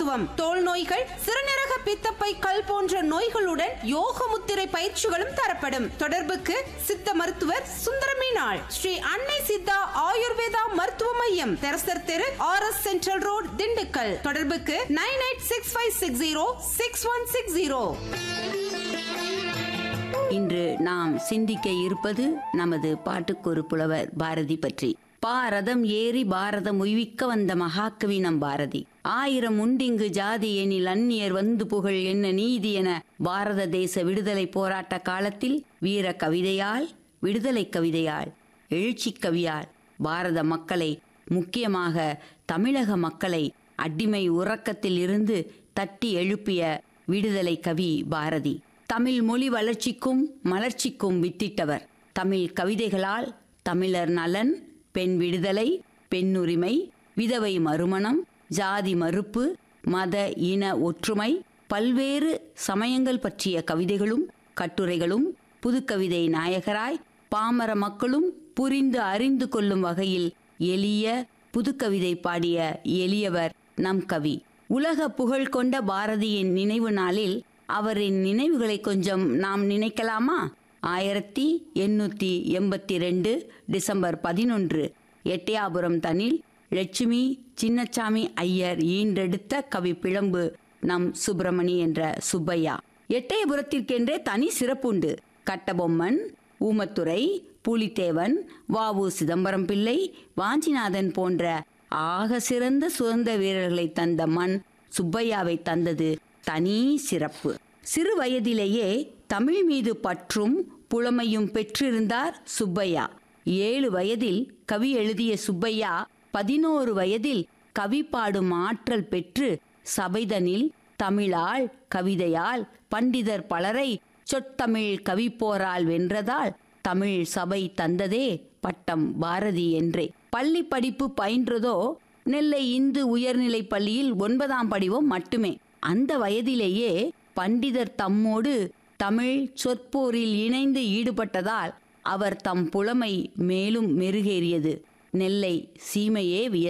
மருத்துவம் தோல் நோய்கள் சிறுநீரக பித்தப்பை கல் போன்ற நோய்களுடன் யோக முத்திரை பயிற்சிகளும் தரப்படும் தொடர்புக்கு சித்த மருத்துவர் சுந்தரமீனாள் ஸ்ரீ அன்னை சித்தா ஆயுர்வேதா மருத்துவ மையம் தெரசர் தெரு R S central road Dindigul தொடர்புக்கு nine eight six five six zero six one six zero இன்று நாம் சிந்திக்க இருப்பது நமது பாட்டுக்கொரு புலவர் பாரதி பற்றி பாரதம் ஏறி பாரதம் உய்விக்க வந்த மகாகவி நம் பாரதி ஆயிரம் உண்டிங்கு ஜாதி எனில் அந்நியர் வந்து புகழ் என்ன நீதி என பாரத தேச விடுதலை போராட்ட காலத்தில் வீர கவிதையால் விடுதலை கவிதையால் எழுச்சி கவியால் பாரத மக்களை முக்கியமாக தமிழக மக்களை அடிமை உறக்கத்தில் இருந்து தட்டி எழுப்பிய விடுதலை கவி பாரதி தமிழ் மொழி வளர்ச்சிக்கும் மலர்ச்சிக்கும் வித்திட்டவர் தமிழ் கவிதைகளால் தமிழர் நலன் பெண் விடுதலை பெண்ணுரிமை விதவை மறுமணம் ஜாதி மறுப்பு மத இன ஒற்றுமை பல்வேறு சமயங்கள் பற்றிய கவிதைகளும் கட்டுரைகளும் புதுக்கவிதை நாயகராய் பாமர மக்களும் புரிந்து அறிந்து கொள்ளும் வகையில் எளிய புதுக்கவிதை பாடிய எளியவர் நம் கவி உலக புகழ் கொண்ட பாரதியின் நினைவு நாளில் அவரின் நினைவுகளை கொஞ்சம் நாம் நினைக்கலாமா ஆயிரத்தி எண்ணூத்தி எண்பத்தி ரெண்டு டிசம்பர் பதினொன்று எட்டயாபுரம் தனில் லட்சுமி சின்னச்சாமி ஐயர் ஈன்றெடுத்த கவி பிழம்பு நம் சுப்பிரமணி என்ற சுப்பையா எட்டயபுரத்திற்கென்றே தனி சிறப்புண்டு கட்டபொம்மன் ஊமத்துறை பூலித்தேவன் வாவு சிதம்பரம் பிள்ளை வாஞ்சிநாதன் போன்ற ஆக சிறந்த சுதந்திர வீரர்களை தந்த மண் சுப்பையாவை தந்தது தனி சிறப்பு சிறு வயதிலேயே தமிழ் மீது பற்றும் புலமையும் பெற்றிருந்தார் சுப்பையா ஏழு வயதில் கவி எழுதிய சுப்பையா பதினோரு வயதில் கவி பாடும் ஆற்றல் பெற்று சபைதனில் தமிழால் கவிதையால் பண்டிதர் பலரை சொற்றமிழ் கவிப்போரால் வென்றதால் தமிழ் சபை தந்ததே பட்டம் பாரதி என்றே பள்ளி படிப்பு பயின்றதோ நெல்லை இந்து உயர்நிலைப் பள்ளியில் ஒன்பதாம் படிவம் மட்டுமே அந்த வயதிலேயே பண்டிதர் தம்மோடு தமிழ் சொற்போரில் இணைந்து ஈடுபட்டதால் அவர் தம் புலமை மேலும் மெருகேறியது நெல்லை சீமையே வியந்தது